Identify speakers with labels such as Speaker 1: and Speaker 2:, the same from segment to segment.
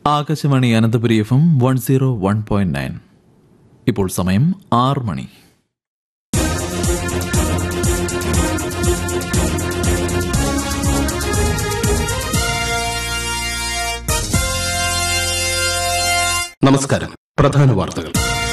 Speaker 1: Akashvani Ananthapuri F M one zero one point nine ഇപ്പോൾ സമയം ആറ് മണി
Speaker 2: നമസ്കാരം പ്രധാന വാർത്തകൾ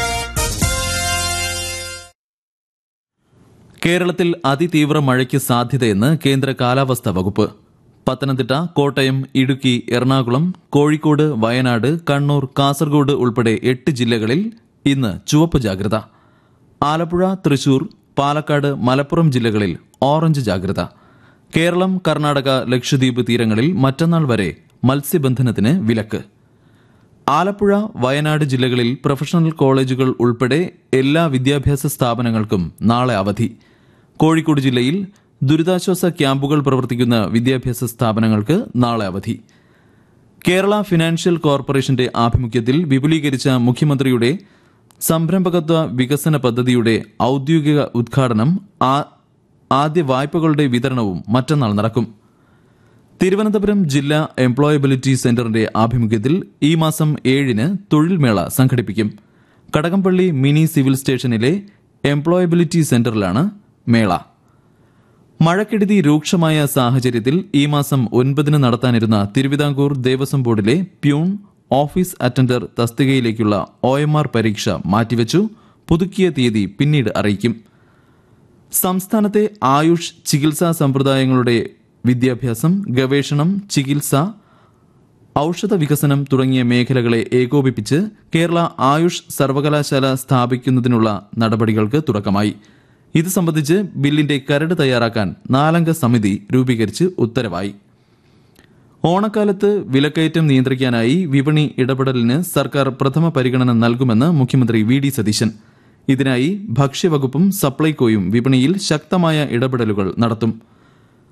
Speaker 1: കേരളത്തിൽ അതിതീവ്ര മഴയ്ക്ക് സാധ്യതയെന്ന് കേന്ദ്ര കാലാവസ്ഥാ വകുപ്പ് പത്തനംതിട്ട കോട്ടയം ഇടുക്കി എറണാകുളം കോഴിക്കോട് വയനാട് കണ്ണൂർ കാസർഗോഡ് ഉൾപ്പെടെ എട്ട് ജില്ലകളിൽ ഇന്ന് ചുവപ്പ് ജാഗ്രത ആലപ്പുഴ തൃശൂർ പാലക്കാട് മലപ്പുറം ജില്ലകളിൽ ഓറഞ്ച് ജാഗ്രത കേരളം കർണാടക ലക്ഷദ്വീപ് തീരങ്ങളിൽ മറ്റന്നാൾ വരെ മത്സ്യബന്ധനത്തിന് വിലക്ക് ആലപ്പുഴ വയനാട് ജില്ലകളിൽ പ്രൊഫഷണൽ കോളേജുകൾ ഉൾപ്പെടെ എല്ലാ വിദ്യാഭ്യാസ സ്ഥാപനങ്ങൾക്കും നാളെ അവധി കോഴിക്കോട് ജില്ലയിൽ ദുരിതാശ്വാസ ക്യാമ്പുകൾ പ്രവർത്തിക്കുന്ന വിദ്യാഭ്യാസ സ്ഥാപനങ്ങൾക്ക് നാളെ അവധി കേരള ഫിനാൻഷ്യൽ കോർപ്പറേഷന്റെ ആഭിമുഖ്യത്തിൽ വിപുലീകരിച്ച മുഖ്യമന്ത്രിയുടെ സംരംഭകത്വ വികസന പദ്ധതിയുടെ ഔദ്യോഗിക ഉദ്ഘാടനം ആ- ആദ്യ വായ്പകളുടെ വിതരണവും മറ്റന്നാൾ നടക്കും തിരുവനന്തപുരം ജില്ലാ എംപ്ലോയബിലിറ്റി സെന്ററിന്റെ ആഭിമുഖ്യത്തിൽ ഈ മാസം ഏഴിന് തൊഴിൽമേള സംഘടിപ്പിക്കും കടകംപള്ളി മിനി സിവിൽ സ്റ്റേഷനിലെ എംപ്ലോയബിലിറ്റി സെന്ററിലാണ് മേള മഴക്കെടുതി രൂക്ഷമായ സാഹചര്യത്തിൽ ഈ മാസം ഒൻപതിന് നടത്താനിരുന്ന തിരുവിതാംകൂർ ദേവസ്വം ബോർഡിലെ പ്യൂൺ ഓഫീസ് അറ്റൻഡർ തസ്തികയിലേക്കുള്ള ഒ എം ആർ പരീക്ഷ മാറ്റിവെച്ചു പുതുക്കിയ തീയതി പിന്നീട് അറിയിക്കും സംസ്ഥാനത്തെ ആയുഷ് ചികിത്സാ സമ്പ്രദായങ്ങളുടെ വിദ്യാഭ്യാസം ഗവേഷണം ചികിത്സ ഔഷധ വികസനം തുടങ്ങിയ മേഖലകളെ ഏകോപിപ്പിച്ച് കേരള ആയുഷ് സർവകലാശാല സ്ഥാപിക്കുന്നതിനുള്ള നടപടികൾക്ക് തുടക്കമായി ഇത് സംബന്ധിച്ച് ബില്ലിന്റെ കരട് തയ്യാറാക്കാൻ നാലംഗ സമിതി രൂപീകരിച്ച് ഉത്തരവായി ഓണക്കാലത്ത് വിലക്കയറ്റം നിയന്ത്രിക്കാനായി വിപണി ഇടപെടലിന് സർക്കാർ പ്രഥമ പരിഗണന നൽകുമെന്ന് മുഖ്യമന്ത്രി വി ഡി സതീശൻ ഇതിനായി ഭക്ഷ്യവകുപ്പും സപ്ലൈകോയും വിപണിയിൽ ശക്തമായ ഇടപെടലുകൾ നടത്തും